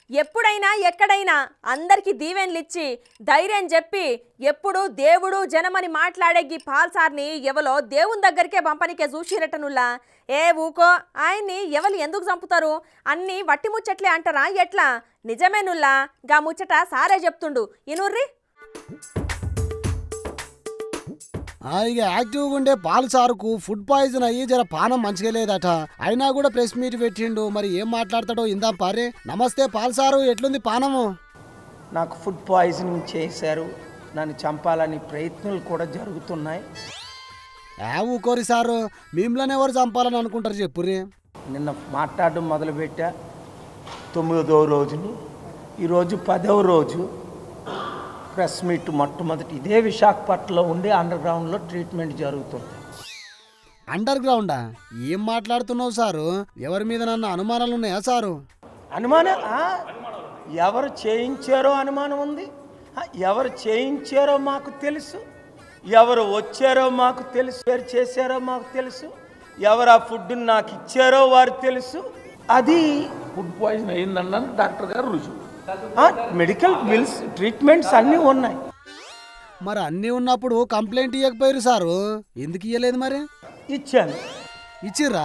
ఎప్పుడైనా ఎక్కడైనా అందరికి దీవెన్లిచ్చి ధైర్యం చెప్పి ఎప్పుడు దేవుడు జనమని మాట్లాడే గీ పాల్సార్ని ఎవలో దేవుని దగ్గరికే పంపనికే చూసిరటనుల్లా ఏ ఊకో ఆయన్ని ఎవరు ఎందుకు చంపుతారు అన్ని వట్టి ముచ్చట్లే అంటారా ఎట్లా నిజమేనుల్లా గా ముచ్చట సారే చెప్తుండు ఇనుర్రి ఆ, ఇక యాక్టివ్గా ఉండే పాలు సారుకు ఫుడ్ పాయిజన్ అయ్యి జర పానం మంచిగా లేదట అయినా కూడా ప్రెస్ మీట్ పెట్టిండు మరి ఏం మాట్లాడతాడో ఇందాం పారే నమస్తే పాలు సారు ఎట్లుంది పానము నాకు ఫుడ్ పాయిజనింగ్ చేశారు నన్ను చంపాలని ప్రయత్నాలు కూడా జరుగుతున్నాయి ఏ ఊకోరి సారు మిమ్మల్ని ఎవరు చంపాలని అనుకుంటారు చెప్పురి నిన్న మాట్లాడడం మొదలుపెట్టా తొమ్మిదవ రోజుని ఈరోజు పదవ రోజు ప్రెస్ మీట్ మొట్టమొదటి ఇదే విశాఖపట్నంలో ఉండి అండర్ గ్రౌండ్లో ట్రీట్మెంట్ జరుగుతుంది అండర్ గ్రౌండా ఏం మాట్లాడుతున్నావు సారు ఎవరి మీద నన్ను అనుమానాలు ఉన్నాయా సారు అనుమానం ఆ? ఎవరు చేయించారో అనుమానం ఉంది ఆ, ఎవరు చేయించారో మాకు తెలుసు ఎవరు వచ్చారో మాకు తెలుసు ఎవరు చేశారో మాకు తెలుసు ఎవరు ఆ ఫుడ్ నాకు ఇచ్చారో వారు తెలుసు అది ఫుడ్ పాయిజన్ అయిందన్నాను డాక్టర్ గారు రుజువు ఆ, మెడికల్ బిల్స్ ట్రీట్మెంట్స్ అన్నీ ఉన్నాయి మరి అన్నీ ఉన్నప్పుడు కంప్లైంట్ ఇవ్వకపోయారు సారు ఎందుకు ఇవ్వలేదు మరి ఇచ్చాను ఇచ్చిర్రా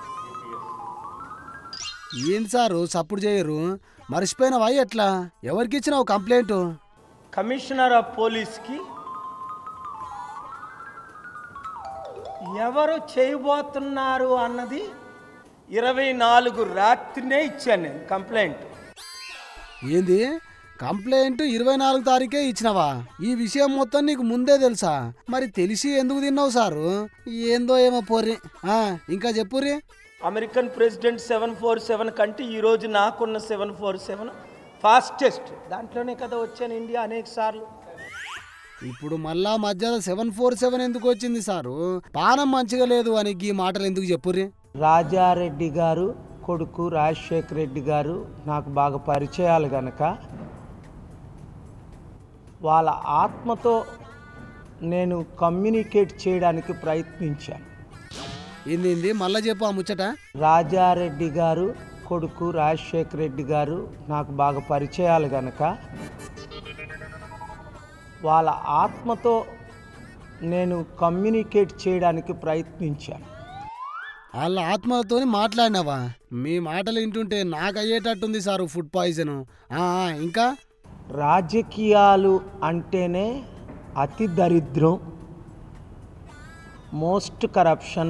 ఏంటి సారు సప్పుడు చేయరు మర్చిపోయినవా ఎట్లా ఎవరికి ఇచ్చినావు కంప్లైంట్ కమిషనర్ ఆఫ్ పోలీస్కి ఎవరు చేయబోతున్నారు అన్నది ఇరవై నాలుగు రాత్రినే ఇచ్చాను నేను కంప్లైంట్ ఏంది కంప్లైంట్ ఇరవై నాలుగు తారీఖే ఇచ్చినవా ఈ విషయం మొత్తం నీకు ముందే తెలుసా మరి తెలిసి ఎందుకు తిన్నావు సారు ఏందో ఏమో పోర్రి ఆ, ఇంకా చెప్పుర్రి American president seven four seven కంటే ఈరోజు నాకున్న సెవెన్ ఫోర్ సెవెన్ ఫాస్టెస్ట్ దాంట్లోనే కదా వచ్చాను ఇండియా అనేక సార్లు ఇప్పుడు మళ్ళా మధ్యలో సెవెన్ ఫోర్ సెవెన్ ఎందుకు వచ్చింది సారు పానం మంచిగా లేదు అని ఈ మాటలు ఎందుకు చెప్పుర్రి రాజారెడ్డి గారు కొడుకు రాజశేఖర రెడ్డి గారు నాకు బాగా పరిచయాలు గనక వాళ్ళ ఆత్మతో నేను కమ్యూనికేట్ చేయడానికి ప్రయత్నించాను ఏంది ఏంది మళ్ళా చెప్పు ఆ ముచ్చట రాజారెడ్డి గారు కొడుకు రాజశేఖర రెడ్డి గారు నాకు బాగా పరిచయాలు గనక వాళ్ళ ఆత్మతో నేను కమ్యూనికేట్ చేయడానికి ప్రయత్నించాను వాళ్ళ ఆత్మతోని మాట్లాడినావా మీ మాటలు వింటుంటే నాకు అయ్యేటట్టుంది సారు ఫుడ్ పాయిజన్ ఇంకా రాజకీయాలు అంటేనే అతి దరిద్రం మోస్ట్ కరప్షన్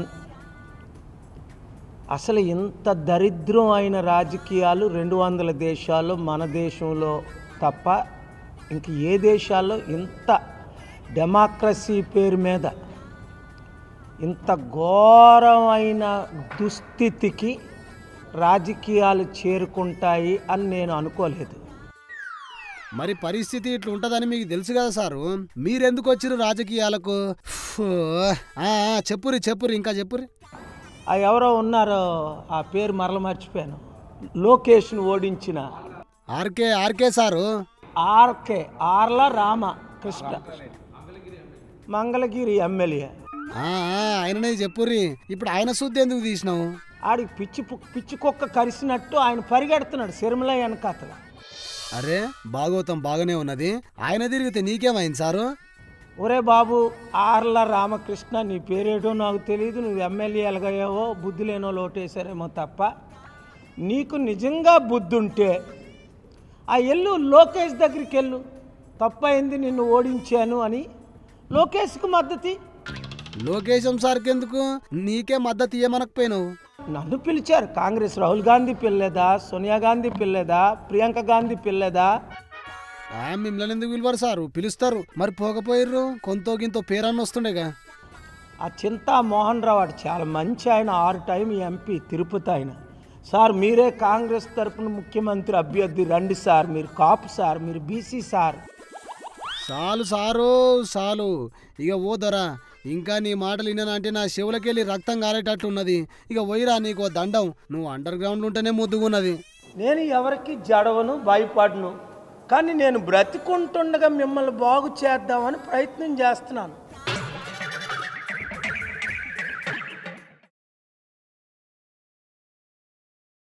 అసలు ఇంత దరిద్రం అయిన రాజకీయాలు రెండు వందల దేశాల్లో మన దేశంలో తప్ప ఇంక ఏ దేశాల్లో ఇంత డెమోక్రసీ పేరు మీద ఇంత ఘోరమైన దుస్థితికి రాజకీయాలు చేరుకుంటాయి అని నేను అనుకోలేదు మరి పరిస్థితి ఇట్లా ఉంటదని మీకు తెలుసు కదా సారు మీరెందుకు వచ్చిర్రు రాజకీయాలకు ఫూ. ఆ, ఆ, చెప్పురి చెప్పురి ఇంకా చెప్పురి ఆ ఎవరో ఉన్నారో ఆ పేరు మరల మర్చిపోయాను లోకేష్ను ఓడించిన ఆర్కే ఆర్కే సారు ఆర్కే ఆర్ల రామ కృష్ణ మంగళగిరి ఎమ్మెల్యే ఆ, ఆ, ఆయననే చెప్పుర్రి ఇప్పుడు ఆయన శుద్ధి ఎందుకు తీసినావు ఆడికి పిచ్చి పు- పిచ్చి కుక్క కరిసినట్టు ఆయన పరిగెడుతున్నాడు శర్మిల వెనకాతల అరే భాగవతం బాగానే ఉన్నది ఆయన తిరిగితే నీకేమైంది సారు ఒరే బాబు ఆర్ల రామకృష్ణ నీ పేరేటో నాకు తెలియదు నువ్వు ఎమ్మెల్యే ఎలగయ్యావో బుద్ధి లేనో లోటేశారేమో తప్ప నీకు నిజంగా బుద్ధి ఉంటే ఆ ఎల్లు లోకేష్ దగ్గరికి వెళ్ళు తప్పైంది నిన్ను ఓడించాను అని లోకేష్కు మద్దతు ఇ. లోకేశం సార్కి ఎందుకు నీకే మద్దతు ఇయ్యమనకపోయినావు నన్ను పిలిచారు కాంగ్రెస్ రాహుల్ గాంధీ పిల్లలేదా సోనియా గాంధీ పిల్లలేదా ప్రియాంక గాంధీ పిల్లలేదా ఆ మిమ్మల్ని ఎందుకు పిలువరు సారు పిలుస్తారు మరి పోకపోయిర్రు కొంతో గింతో పేరన్న వస్తుండేగా ఆ చింతా మోహన్ రావు వాడు చాలా మంచి ఆయన ఆరు టైం ఎంపీ తిరుపతి ఆయన సార్ మీరే కాంగ్రెస్ తరపున ముఖ్యమంత్రి అభ్యర్థి రండి సార్ మీరు కాపు సార్ మీరు బీసీ సార్ చాలు సారు చాలు ఇక ఓ దొరా ఇంకా నీ మాటలు విన్నానంటే నా చెవులకెళ్ళి రక్తం కారేటట్లున్నది ఇక పోయిరా నీకు దండం నువ్వు అండర్ గ్రౌండ్ ఉంటేనే ముద్దుగున్నది నేను ఎవరికి జడవను భయపడను కానీ నేను బ్రతికుంటుండగా మిమ్మల్ని బాగు చేద్దామని ప్రయత్నం చేస్తున్నాను